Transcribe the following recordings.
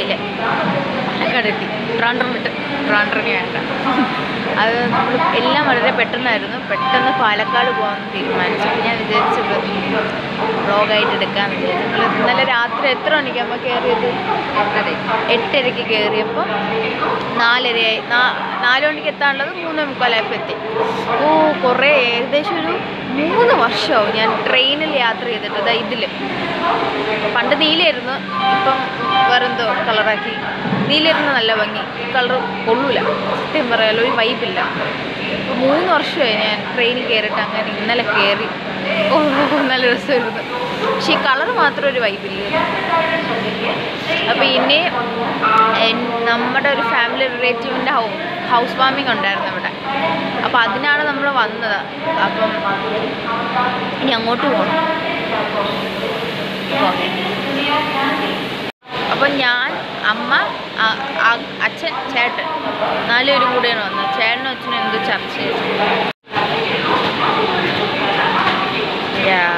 പാലക്കാടിലെ പാലക്കാട് എത്തി ട്രാൻഡ്രം വിട്ട് ട്രാൻഡ്രം വേണ്ട അത് നമ്മൾ എല്ലാം വളരെ പെട്ടെന്നായിരുന്നു പെട്ടെന്ന് പാലക്കാട് പോകാമെന്ന് തീരുമാനിച്ചു അപ്പോൾ ഞാൻ വിചാരിച്ചത് വ്ളോഗായിട്ട് എടുക്കാമെന്ന് വിചാരിച്ചു നമ്മൾ ഇന്നലെ രാത്രി എത്ര മണിക്കാകുമ്പോൾ കയറിയത് എട്ടരയ്ക്ക് കയറിയപ്പോൾ നാലരയായി നാ- നാല് മണിക്ക് എത്താനുള്ളത് മൂന്നേ മുക്കാലായപ്പോൾ എത്തി ഓ കുറേ ഏകദേശം ഒരു മൂന്ന് വർഷമാവും ഞാൻ ട്രെയിനിൽ യാത്ര ചെയ്തിട്ട് ഇതാ ഇതിൽ പണ്ട് നീലയായിരുന്നു ഇപ്പം വേറെന്തോ കളറാക്കി നീലയായിരുന്നു നല്ല ഭംഗി ഈ കളർ കൊള്ളൂല സത്യം പറയാലോ ഒരു വൈബില്ല അപ്പോൾ മൂന്ന് വർഷമായി ഞാൻ ട്രെയിനിൽ കയറിയിട്ട് അങ്ങനെ ഇന്നലെ കയറി ഓ നല്ല രസമായിരുന്നു പക്ഷേ ഈ കളർ മാത്രം ഒരു വൈബില്ല അപ്പോൾ ഇനി എൻ- നമ്മുടെ ഒരു ഫാമിലി റിലേറ്റീവിൻ്റെ ഹൗ ഹൗസ് വാമിംഗ് ഉണ്ടായിരുന്നു ഇവിടെ അപ്പോൾ അതിനാണ് നമ്മൾ വന്നത് അപ്പം ഇനി അങ്ങോട്ട് പോകണം അപ്പം ഞാൻ അമ്മ അ- അ- അച്ഛൻ ചേട്ടൻ നാലുപേരും കൂടെയാണ് വന്നത് ചേട്ടനും അച്ഛനും എന്തോ ചർച്ച ചെയ്തു Yeah.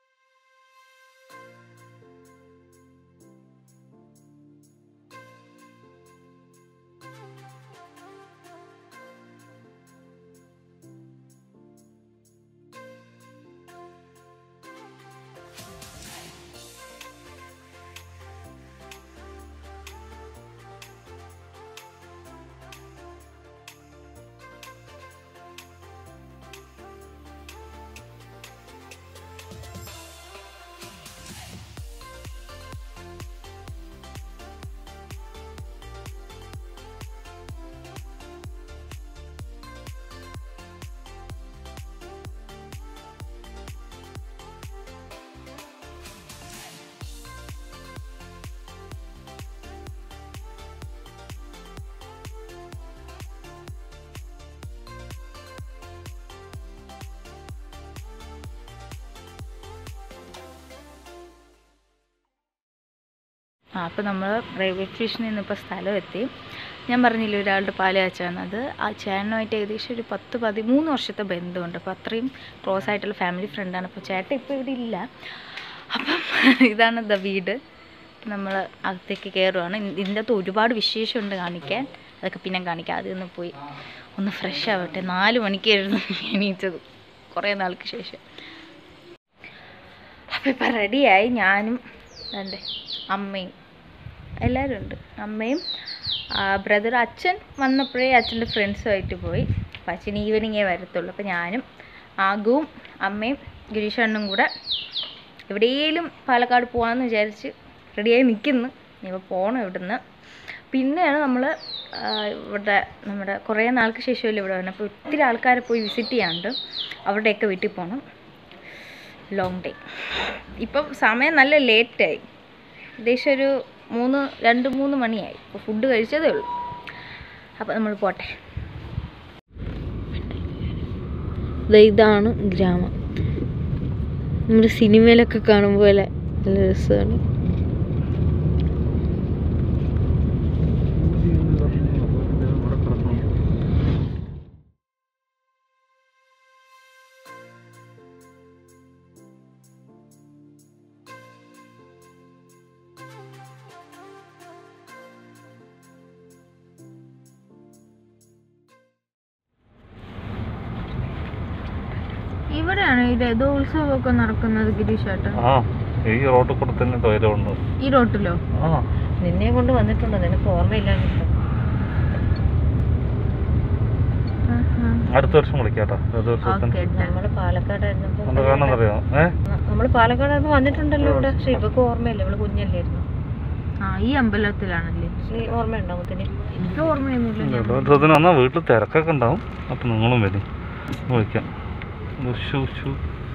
ആ അപ്പോൾ നമ്മൾ റെയിൽവേ സ്റ്റേഷനിൽ നിന്ന് ഇപ്പോൾ സ്ഥലം എത്തി ഞാൻ പറഞ്ഞില്ലേ ഒരാളുടെ പാല് കാച്ചാന്നത് ആ ചേട്ടനുമായിട്ട് ഏകദേശം ഒരു പത്ത് പതിമൂന്ന് വർഷത്തെ ബന്ധമുണ്ട് അപ്പോൾ അത്രയും ക്ലോസ് ആയിട്ടുള്ള ഫാമിലി ഫ്രണ്ടാണ് അപ്പോൾ ചേട്ടൻ ഇപ്പോൾ ഇവിടെ ഇല്ല അപ്പം ഇതാണ് ദ വീട് നമ്മൾ അകത്തേക്ക് കയറുവാണ് ഇ- ഇതിൻ്റെ അകത്ത് ഒരുപാട് വിശേഷമുണ്ട് കാണിക്കാൻ അതൊക്കെ പിന്നെ കാണിക്കാം ആദ്യം ഒന്ന് പോയി ഒന്ന് ഫ്രഷ് ആവട്ടെ നാല് മണിക്കായിരുന്നു എണീറ്റത് കുറേ നാൾക്ക് ശേഷം അപ്പോൾ ഇപ്പം റെഡിയായി ഞാനും എൻ്റെ അമ്മയും എല്ലാവരും ഉണ്ട് അമ്മയും ബ്രദർ അച്ഛൻ വന്നപ്പോഴേ അച്ഛൻ്റെ ഫ്രണ്ട്സുമായിട്ട് പോയി അപ്പം അച്ഛൻ ഈവനിങ്ങേ വരത്തുള്ളൂ അപ്പം ഞാനും ആഗുവും അമ്മയും ഗിരീഷണ്ണും കൂടെ എവിടെയെങ്കിലും പാലക്കാട് പോകാമെന്ന് വിചാരിച്ച് റെഡിയായി നിൽക്കുന്നു ഇനിയിപ്പോൾ പോകണം ഇവിടുന്ന് പിന്നെയാണ് നമ്മൾ ഇവിടെ നമ്മുടെ കുറേ നാൾക്ക് ശേഷമല്ലേ ഇവിടെ വരണം അപ്പോൾ ഒത്തിരി ആൾക്കാരെ പോയി വിസിറ്റ് ചെയ്യാനുണ്ട് അവരുടെയൊക്കെ വീട്ടിൽ പോകണം ലോങ് ഡേ ഇപ്പം സമയം നല്ല ലേറ്റായി ഏകദേശം ഒരു മൂന്ന് രണ്ട് മൂന്ന് മണിയായി ഇപ്പോൾ ഫുഡ് കഴിച്ചതേ ഉള്ളൂ അപ്പോൾ നമ്മൾ പോട്ടെ ഇതാണ് ഗ്രാമം നമ്മുടെ സിനിമയിലൊക്കെ കാണും പോലെ നല്ല രസമാണ് ഇവിടെയാണ് ഈ രഥോത്സവമൊക്കെ നടക്കുന്നത് ഗിരീഷ് ചേട്ടൻ ആ ഈ റോഡിൽ കൂടെ തന്നെ തൊയലുണ്ട് ഈ റോട്ടിലോ ആ നിന്നെ കൊണ്ട് വന്നിട്ടുണ്ടോ നിനക്ക് ഓർമ്മയില്ലാഞ്ഞിട്ടോ അടുത്ത വർഷം വിളിക്കാട്ടോ രഥോത്സവത്തിന് നമ്മള് പാലക്കാടായിരുന്നപ്പോ എന്താ കാരണം അറിയാം ഏ നമ്മള് പാലക്കാടായിരുന്നു വന്നിട്ടുണ്ടല്ലോ ഇവിടെ പക്ഷെ ഇവക്ക് ഓർമ്മയില്ല ഇവള് കുഞ്ഞല്ലായിരുന്നു ആ ഈ അമ്പലത്തിലാണല്ലേ ഓർമ്മയുണ്ടോ മുത്തിന് എനിക്ക് ഓർമ്മയൊന്നുമില്ല രഥോത്സവത്തിന് വന്നാൽ വീട്ടിൽ തിരക്കൊക്കെ ഉണ്ടാവും അപ്പം നിങ്ങളും വരും വിളിക്കാം ഉഷു ഉഷു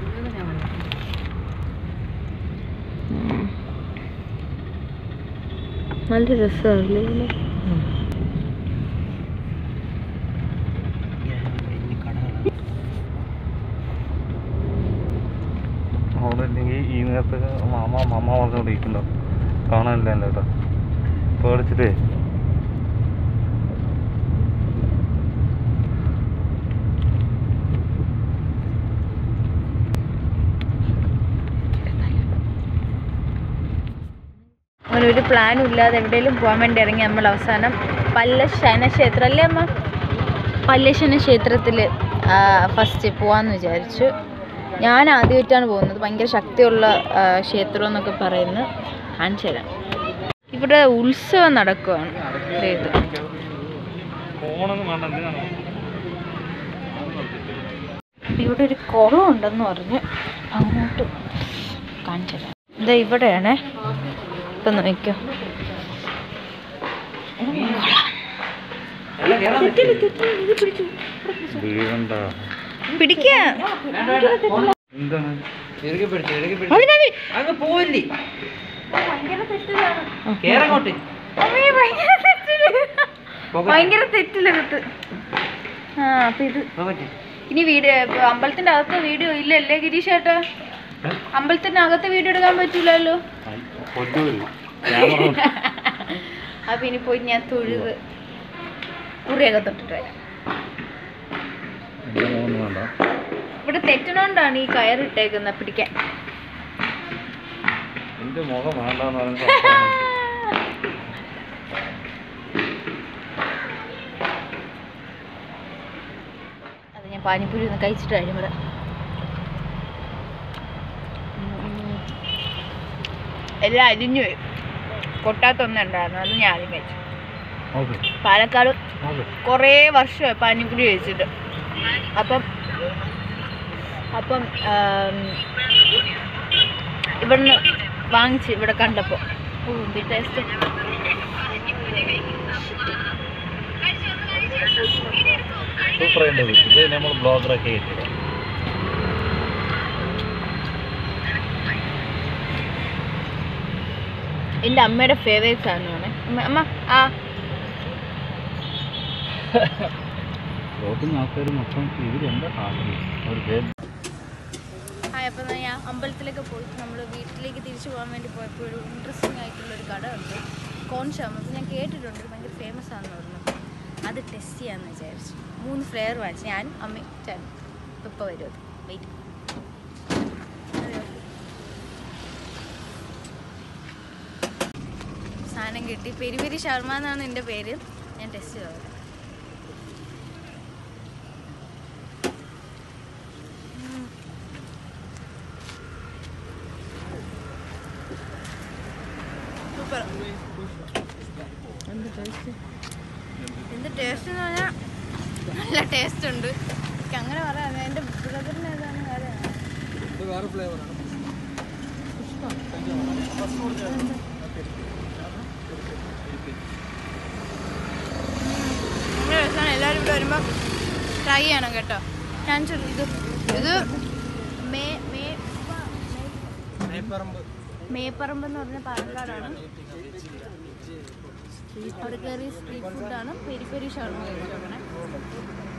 നല്ല രസമല്ലേ അവിടെ ഇല്ലെങ്കിൽ ഈ നേരത്തെ മാമ മാമ പറഞ്ഞുകൊണ്ടിരിക്കുന്നുണ്ടാവും കാണാനില്ല എൻ്റെ കേട്ടോ പേടിച്ചിട്ടേ അങ്ങനെ ഒരു പ്ലാനും ഇല്ലാതെ എവിടെയെങ്കിലും പോകാൻ വേണ്ടി ഇറങ്ങി നമ്മൾ അവസാനം പല്ലശന ക്ഷേത്രം അല്ലേ അമ്മ പല്ലശന ക്ഷേത്രത്തിൽ ഫസ്റ്റ് പോവാന്ന് വിചാരിച്ചു ഞാൻ ആദ്യമായിട്ടാണ് പോകുന്നത് ഭയങ്കര ശക്തിയുള്ള ആ, ക്ഷേത്രം എന്നൊക്കെ പറയുന്നത് കാണിച്ചു തരാം ഇവിടെ ഉത്സവം നടക്കുവാണ് ദേ ഇത് ഫോണൊന്നും വേണ്ട എന്തിനാണ് ഇവിടെ ഒരു കുളം ഉണ്ടെന്ന് പറഞ്ഞ് അങ്ങോട്ട് കാണിച്ചു തരാം ഇതാ ഇവിടെയാണേ ഇപ്പം നോക്കിക്കോ വീഴണ്ട പിടിക്കാം എന്താണ് അങ്ങ് പോവല്ലേ കേറങ്ങോട്ട് ഭയങ്കര തെറ്റിലെടുത്ത് ആ അപ്പൊ ഇത് ഇനി വീഡിയോ അമ്പലത്തിന്റെ അകത്ത് വീഡിയോ ഇല്ലല്ലേ ഗിരീഷ് ചേട്ടാ അമ്പലത്തിന്റെ അകത്ത് വീഡിയോ എടുക്കാൻ പറ്റൂലല്ലോ കൊല്ലൂര് ക്യാമറ അപ്പൊ ഇനി പോയി ഞാൻ തൊഴുത് കുറിയൊക്കെ തൊട്ടിട്ട് വരാം എൻ്റെ മോനൊന്നും വേണ്ട ഇവിടെ തെറ്റണോണ്ടാണ് ഈ കയറിട്ടേക്കുന്നത് പിടിക്കാൻ എൻ്റെ മുഖം വേണ്ടെന്ന് പറഞ്ഞ അത് ഞാൻ പാനിപ്പൂരി ഒന്ന് കഴിച്ചിട്ട് വരും ഇവിടെ ഉം. എല്ലാം അരിഞ്ഞു പോയി പൊട്ടാത്തൊന്നും ഉണ്ടായിരുന്നു അത് ഞാൻ ആദ്യം കഴിച്ചു ഓക്കെ പാലക്കാട് ഓക്കെ കുറേ വർഷമായി പാനിപ്പൂരി കഴിച്ചിട്ട് അപ്പം അപ്പം ആം, ഇവിടുന്ന് വാങ്ങിച്ച് ഇവിടെ കണ്ടപ്പോൾ ഓ ടേസ്റ്റ് സൂപ്പർ ആയിട്ട് ഇത് നമ്മൾ ബ്ലോഗറൊക്കെ ചെയ്തിട്ട് എൻ്റെ അമ്മയുടെ ഫേവറേറ്റ് സാധനമാണ് അമ്മ അമ്മ ആ ലോകത്തുന്ന ആൾക്കാർ മൊത്തം ഇവരെന്താ കാണുന്നത് ഒരു പേര് ഹായ് അപ്പം ഞാൻ അമ്പലത്തിലൊക്കെ പോയിട്ട് നമ്മൾ വീട്ടിലേക്ക് തിരിച്ചു പോകാൻ വേണ്ടി പോയപ്പോൾ ഒരു ഇൻട്രസ്റ്റിംഗ് ആയിട്ടുള്ള ഒരു കട ഉണ്ട് കോൺ ഷാം അപ്പം ഞാൻ കേട്ടിട്ടുണ്ട് ഇത് ഭയങ്കര ഫേമസ് ആണെന്ന് പറഞ്ഞു അത് ടെസ്റ്റ് ചെയ്യാമെന്ന് വിചാരിച്ചു മൂന്ന് ഫ്ലേവർ വാങ്ങിച്ചു ഞാനും അമ്മയും ചേട്ടനും ഇപ്പം ഇപ്പോൾ വരും അത് വെയിറ്റ് സാധനം കിട്ടി പെരി പെരി ഷർമ്മ എന്നാണ് എൻ്റെ പേര് ഞാൻ ടെസ്റ്റ് ചെയ്തത് സൂപ്പർ എന്ത് ടേസ്റ്റ് എന്ന് പറഞ്ഞാൽ നല്ല ടേസ്റ്റ് ഉണ്ട് എനിക്ക് അങ്ങനെ പറയാം എൻ്റെ ബ്രദറിന് ഏതാണ് വേറെ വേറെ ഫ്ലേവറാണ് നല്ല രസമാണ് എല്ലാവരും ഇവിടെ വരുമ്പോൾ ട്രൈ ചെയ്യണം കേട്ടോ ഞാൻ ചൊല്ലി- ഇത് ഇത് മേ മേ നെയ്പ്പറമ്പ് മേപ്പറമ്പ് എന്ന് പറഞ്ഞ പാലക്കാടാണ് അവിടെ കയറി സ്ട്രീറ്റ് ഫുഡാണ് പെരി പെരി ഷവർമ്മ കഴിച്ചോക്കണേ